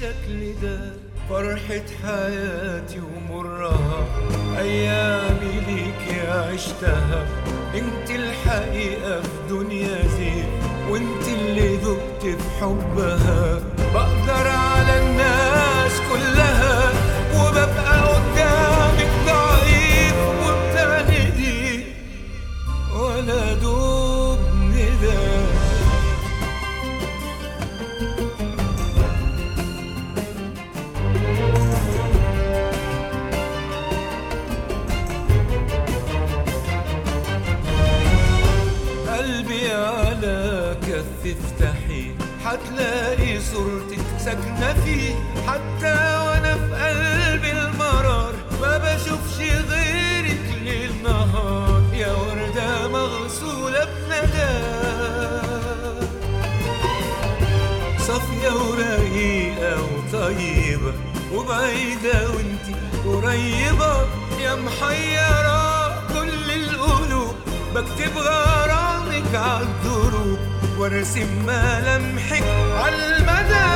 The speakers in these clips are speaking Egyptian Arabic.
بالشكل ده فرحة حياتي ومرها أيامي ليك عشتها انت الحقيقة في دنيا زين وانت اللي ذقت في حبها بقدر على الناس كلها وببقى قدامك ضعيف وبتعندي ولا دوب ندى قلبي على كف افتحي حتلاقي صورتك ساكنة فيه حتى وانا في قلب المرار ما بشوفش غيرك ليل نهار يا وردة مغسولة بندى صافية ورقيقة وطيبة وبعيدة وانتي قريبة يا محيرة كل القلوب بكتب غرامك عالدروب وارسم ملامحك عالمدى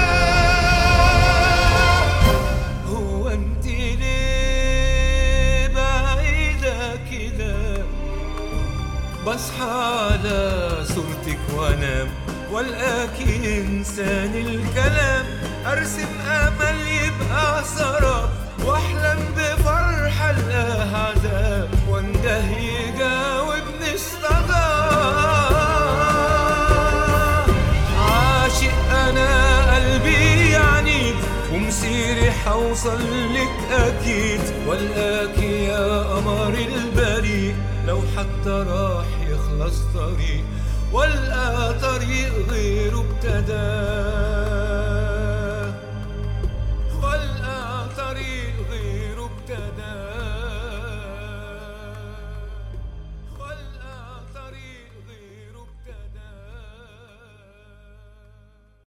هو انت ليه بعيدة كده بصحى على صورتك وانام والقاكي انسان الكلام ارسم امل يبقى سراب واحلم بفرحه القاها عذاب وانده يجاوبني الصدى عاشق انا قلبي يعني ومسيري حوصل لك اكيد والقاكي يا قمر البريء لو حتى راح يخلص طريق والقى طريق غيره ابتدى